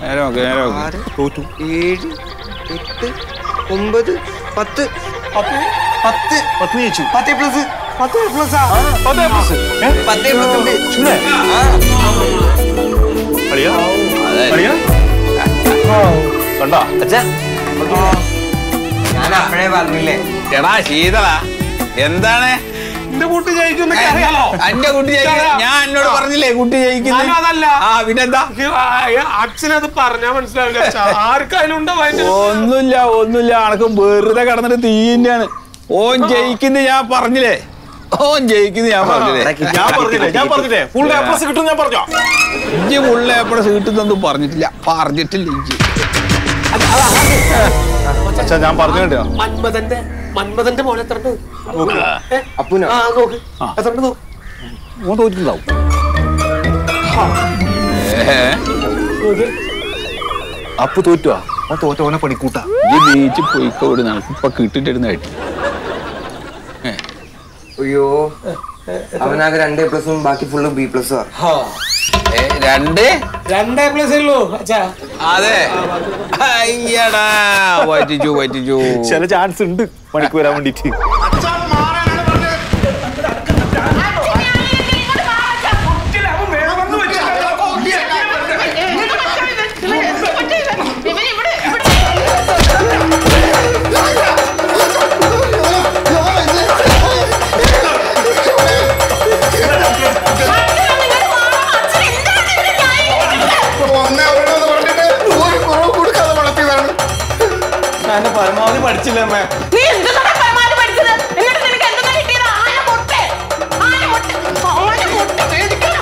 നേരെ നോക്ക് നേരെ നോക്ക് ആറ് തോറ്റു ഏഴ് എട്ട് ഒമ്പത് പത്ത് അപ്പൊ പത്ത് പത്ത് ജയിച്ചു പത്ത് പ്ലസ് പത്ത് പ്ലസ് പത്ത് പ്ലസ് പത്ത് പ്ലസ് ഉണ്ട് ചൂടേ ആ. കളിയാ അതെ. കളിയാ കണ്ടാ അച്ഛാ ഞാൻ അപ്പഴേ പറഞ്ഞില്ലേ എടാ ശീതള എന്താണ് എന്റെ കുട്ടി ജയിക്കുന്നൊക്കെ അറിയാലോ അന്റെ കുട്ടി ജയിക്കുന്ന ഞാൻ എന്നോട് പറഞ്ഞില്ലേ കുട്ടി ജയിക്കുന്നു ഞാനും അതല്ല. ആ പിന്നെന്താ അച്ഛനത് പറഞ്ഞാ മനസ്സിലാവില്ല അച്ഛാ. ആർക്കായാലും ഉണ്ടോ വയറ്റിൽ ഒന്നുമില്ല ഒന്നുമില്ല അനക്ക് വെറുതെ കിടന്നിട്ട് തീന്റെയാണ് ഓൻ ജയിക്കുന്ന ഞാൻ പറഞ്ഞില്ലേ ഓൻ ജയിക്കുന്ന ഞാൻ പറഞ്ഞില്ലേ ഞാൻ പറഞ്ഞില്ലേ ഞാൻ പറഞ്ഞില്ലേ ഫുൾ എ പ്ലസ് കിട്ടും ഞാൻ പറഞ്ഞോ ഇഞ്ചി ഉള്ള എപ്പോഴും കിട്ടുന്നൊന്നും പറഞ്ഞിട്ടില്ല പറഞ്ഞിട്ടില്ല ഇഞ്ചി അച്ഛാ ഞാൻ പറഞ്ഞു കേട്ടോ മന്മഥന്റെ മന്മഥന്റെ മോനെ എത്ര അപ്പുനോ ആ നോക്ക് ആ. എത്ര നോക്ക് ഓൻ തോറ്റിട്ടുണ്ടാവും ഏ നോക്ക് അപ്പ് തോറ്റുവാ ഓ തോറ്റ ഓനെ പണിക്കൂട്ടാ ഈ ബീച്ച് പോയിക്കോട് നമുക്ക് ഇപ്പൊ കിട്ടിട്ടിരുന്നായിട്ട് അയ്യോ അവനാകെ രണ്ട് എ പ്ലസും ബാക്കി ഫുള്ള് ബി പ്ലസ് രണ്ട് രണ്ടേ പ്ലസ് ഉള്ളൂ അച്ഛാ അതെ അയ്യടാ പറ്റിച്ചു പറ്റിച്ചു ചില ചാൻസ് ഉണ്ട് പണിക്ക് വരാൻ വേണ്ടിട്ട് ഞാൻ പരമാവധി പഠിച്ചില്ല അമ്മ നീ എന്താണ് പരമാവധി പഠിച്ചത് എന്നിട്ട് നിനക്ക് എന്തെന്നാ കിട്ടിയത് ആന മുട്ട ആന മുട്ട ആന മുട്ട മേടിക്കണം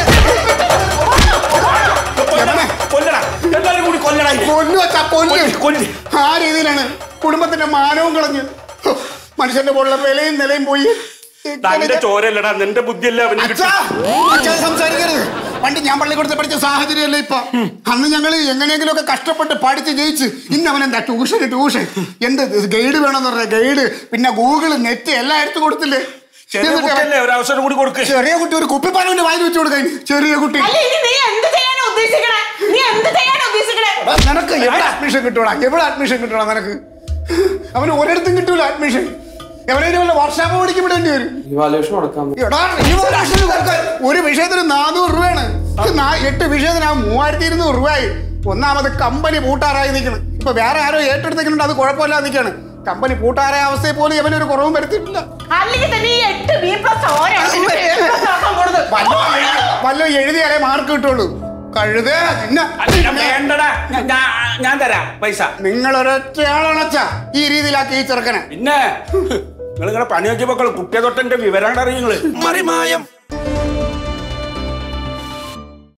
കൊല്ലടാ എല്ലാരും കൂടി കൊല്ലടാ കൊല്ലു വച്ചാ കൊല്ലു ആ രീതിയിലാണ് കുടുംബത്തിന്റെ മാനവും കളഞ്ഞ് ഹോ, മനുഷ്യന്റെ പോലുള്ള വിലയും നിലയും പോയി തന്റെ ചോരല്ലടാ നിന്റെ ബുദ്ധിയല്ല അവന് അച്ഛാ, അച്ഛാ സംസാരിക്കരുത് പണ്ട് ഞാൻ പള്ളിക്കൂടത്തിൽ പഠിച്ച സാഹചര്യമല്ല ഇപ്പൊ അന്ന് ഞങ്ങൾ എങ്ങനെയെങ്കിലും ഒക്കെ കഷ്ടപ്പെട്ട് പഠിച്ച് ജയിച്ച് ഇന്ന് അവൻ എന്താ ട്യൂഷൻ ട്യൂഷൻ എന്ത് ഗൈഡ് വേണമെന്ന് പറഞ്ഞ ഗൈഡ് പിന്നെ ഗൂഗിൾ നെറ്റ് എല്ലാം എടുത്തു കൊടുത്തില്ലേ ചെറിയ എന്നിട്ട് കുട്ടിയല്ലേ ഒരു അവസരം കൂടി കൊടുക്ക് ചെറിയ കുട്ടി ഒരു കുപ്പിപ്പാനവിന്റെ വായിൽ വെച്ച് കൊടുക്കാൻ ചെറിയ കുട്ടി അല്ല ഇനി നീ എന്ത് ചെയ്യാനാ ഉദ്ദേശിക്കണേ നീ എന്ത് ചെയ്യാനാ ഉദ്ദേശിക്കണേ എടാ, നിനക്ക് എവിടെ അഡ്മിഷൻ കിട്ടൂടാ എവിടെ അഡ്മിഷൻ കിട്ടൂടാ നിനക്ക് അവന് ഒരിടത്തും കിട്ടൂല അഡ്മിഷൻ എവിടെയും വല്ല വർഷാപ്പ് പഠിക്കും വിടേണ്ടി വരും എടാ, ഈ ഒരു ലക്ഷം കൊടുക്കാൻ ഒരു വിഷയത്തിന് നാനൂറ് രൂപയാണ് ഇത് നാ- എട്ട് വിഷയത്തിന് ആ മൂവായിരത്തി ഇരുന്നൂറ് രൂപയായി ഒന്നാമത് കമ്പനി പൂട്ടാറായി നിൽക്കണം ഇപ്പൊ വേറെ ആരോ ഏറ്റെടുത്തിട്ടുണ്ട് അത് കുഴപ്പമില്ലാതെ നിൽക്കാണ് കമ്പനി പൂട്ടാറായ അവസ്ഥയെ പോലും ഇവനൊരു കുറവും വരുത്തിയിട്ടില്ല അല്ലെങ്കിൽ തന്നെ ഈ എട്ട് ബി പ്ലസ് വല്ല വല്ല എഴുതിയാലേ മാർക്ക് കിട്ടുള്ളൂ കഴുത പിന്നെ വേണ്ടടാ ഞാൻ ഞാൻ തരാം പൈസ നിങ്ങൾ ഒരൊറ്റയാളാണച്ച ഈ രീതിയിലാക്കി ഈ ചെറുക്കനെ പിന്നെ നിങ്ങൾ നിങ്ങളെ പണി നോക്കിയപ്പോ കുട്ടിയെ തൊട്ടെന്റെ വിവരം അറിയുങ്ങള് മറിമായം